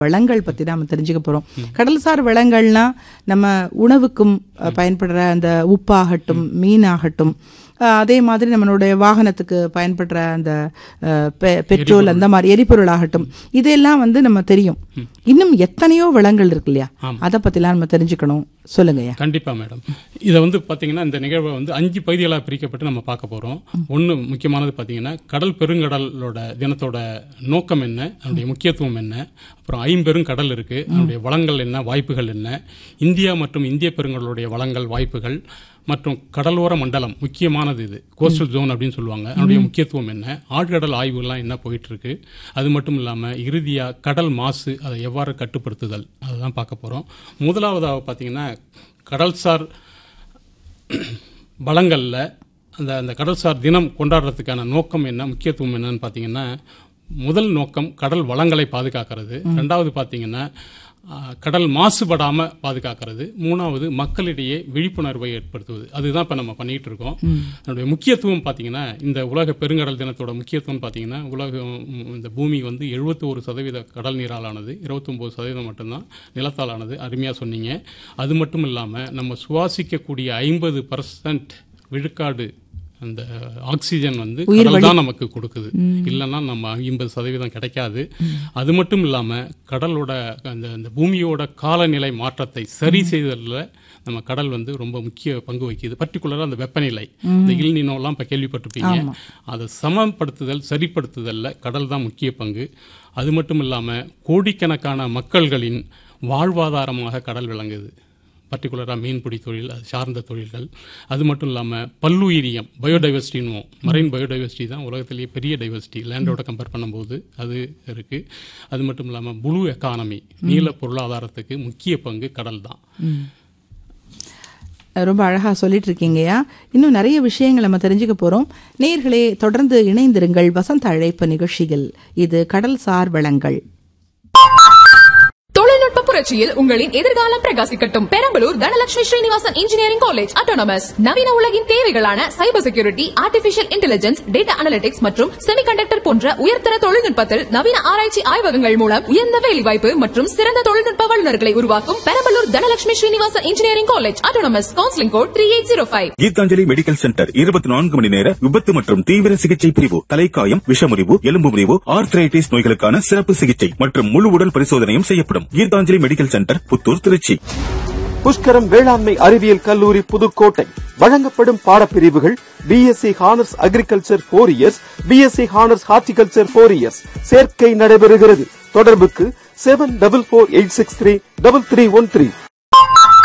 வளங்கள் பத்தி தான் நம்ம தெரிஞ்சுக்க போறோம் கடல்சார் வளங்கள்னா நம்ம உணவுக்கும் அஹ், பயன்படுற அந்த உப்பாகட்டும் மீனாகட்டும் அஹ், அதே மாதிரி நம்மளுடைய வாகனத்துக்கு பயன்படுற அந்த அஹ், பெ- பெட்ரோல் அந்த மாதிரி எரிபொருள் ஆகட்டும் இதெல்லாம் வந்து நம்ம தெரியும் இன்னும் எத்தனையோ வளங்கள் இருக்கு இல்லையா அதை பத்திலாம் நம்ம தெரிஞ்சுக்கணும் சொல்லுங்கய்யா கண்டிப்பா மேடம் இதை வந்து பாத்தீங்கன்னா இந்த நிகழ்வை வந்து அஞ்சு பகுதிகளாக பிரிக்கப்பட்டு நம்ம பார்க்க போறோம் ஒன்று முக்கியமானது பாத்தீங்கன்னா கடல் பெருங்கடலோட தினத்தோட நோக்கம் என்ன அதனுடைய முக்கியத்துவம் என்ன அப்புறம் ஐம்பெரும் கடல் இருக்கு அதனுடைய வளங்கள் என்ன வாய்ப்புகள் என்ன இந்தியா மற்றும் இந்திய பெருங்கடலுடைய வளங்கள் வாய்ப்புகள் மற்றும் கடலோர மண்டலம் முக்கியமானது இது கோஸ்டல் ஜோன் அப்படின்னு சொல்லுவாங்க அதனுடைய முக்கியத்துவம் என்ன ஆழ்கடல் ஆய்வுகள்லாம் என்ன போயிட்டு இருக்கு அது மட்டும் இல்லாம இறுதியா கடல் மாசு அதை எவ்வாறு கட்டுப்படுத்துதல் அதுதான் பார்க்க போறோம் முதலாவதாக பார்த்தீங்கன்னா கடல்சார் வளங்களில் அந்த அந்த கடல்சார் தினம் கொண்டாடுறதுக்கான நோக்கம் என்ன முக்கியத்துவம் என்னன்னு பார்த்தீங்கன்னா முதல் நோக்கம் கடல் வளங்களை பாதுகாக்கிறது ரெண்டாவது பார்த்தீங்கன்னா ஆ, கடல் மாசுபடாம பாதுகாக்கிறது மூணாவது மக்களிடையே விழிப்புணர்வை ஏற்படுத்துவது அதுதான் இப்போ நம்ம பண்ணிட்டு இருக்கோம் அதனுடைய முக்கியத்துவம் பார்த்தீங்கன்னா இந்த உலக பெருங்கடல் தினத்தோட முக்கியத்துவம் பார்த்தீங்கன்னா உலகம் ம், இந்த பூமி வந்து 71% சதவீத கடல் நீராலானது 29% சதவீதம் மட்டும்தான் நிலத்தாலானது அருமையாக சொன்னீங்க அது மட்டும் இல்லாமல் நம்ம சுவாசிக்கக்கூடிய ஐம்பது பர்சன்ட் விழுக்காடு அந்த ஆக்சிஜன் வந்து கடல் தான் நமக்கு கொடுக்குது இல்லைன்னா நம்ம ஐம்பது சதவீதம் கிடைக்காது அது மட்டும் இல்லாம கடலோட அந்த அந்த பூமியோட காலநிலை மாற்றத்தை சரி செய்ததில் நம்ம கடல் வந்து ரொம்ப முக்கிய பங்கு வகிக்குது பர்டிகுலராக அந்த வெப்பநிலை இந்த இல்நினோலாம் இப்போ கேள்விப்பட்டிருப்பீங்க அதை சமப்படுத்துதல் சரிப்படுத்துதல்ல கடல் தான் முக்கிய பங்கு அது மட்டும் இல்லாம கோடிக்கணக்கான மக்கள்களின் வாழ்வாதாரமாக கடல் விளங்குது பர்டிகுலராக மீன்பிடி தொழில் அது சார்ந்த தொழில்கள் அது மட்டும் இல்லாமல் பல்லுயிரியம் பயோடைவர்சிட்டின்னு மரைன் பயோடைவர்சிட்டி தான் உலகத்திலேயே பெரிய டைவர்சிட்டி லேண்டோட கம்பேர் பண்ணும்போது அது இருக்குது அது மட்டும் இல்லாமல் ப்ளூ எக்கானமி நீல பொருளாதாரத்துக்கு முக்கிய பங்கு கடல் தான் ரொம்ப அழகா சொல்லிட்டு இருக்கீங்கய்யா இன்னும் நிறைய விஷயங்கள் நம்ம தெரிஞ்சுக்க போறோம் நேயர்களே தொடர்ந்து இணைந்திருங்கள் வசந்த அழைப்பு நிகழ்ச்சியில் இது கடல்சார் வளங்கள் தொழில்நுட்ப புரட்சியில் உங்களின் எதிர்காலம் பிரகாசிக்கட்டும் Perambalur Dhanalakshmi Srinivasan engineering college autonomous நவீன உலகின் தேவைகளான cyber security artificial intelligence data analytics மற்றும் செமிகண்டக்டர் போன்ற உயர்தர தொழில்நுட்பத்தில் நவீன ஆராய்ச்சி ஆய்வகங்கள் மூலம் உயர்ந்த வேலைவாய்ப்பு மற்றும் சிறந்த தொழில்நுட்ப வல்லுநர்களை உருவாக்கும் Perambalur Dhanalakshmi Srinivasan engineering college autonomous counselling code three eight zero five Geethanjali medical centre இருபத்தி நான்கு மணி நேர விபத்து மற்றும் தீவிர சிகிச்சை பிரிவு தலைக்காயம் விஷமுறிவு எலும்பு முறிவு ஆர்த்ரைட்டிஸ் நோய்களுக்கான சிறப்பு சிகிச்சை மற்றும் முழு உடல் பரிசோதனையும் செய்யப்படும் கீதாஞ்சலி மெடிக்கல் சென்டர் புத்தூர் திருச்சி புஷ்கரம் வேளாண்மை அறிவியல் கல்லூரி புதுக்கோட்டை வழங்கப்படும் பாடப்பிரிவுகள் BSc honours agriculture four years BSc honours horticulture four years சேர்க்கை நடைபெறுகிறது தொடர்புக்கு seven double four eight six three double three one three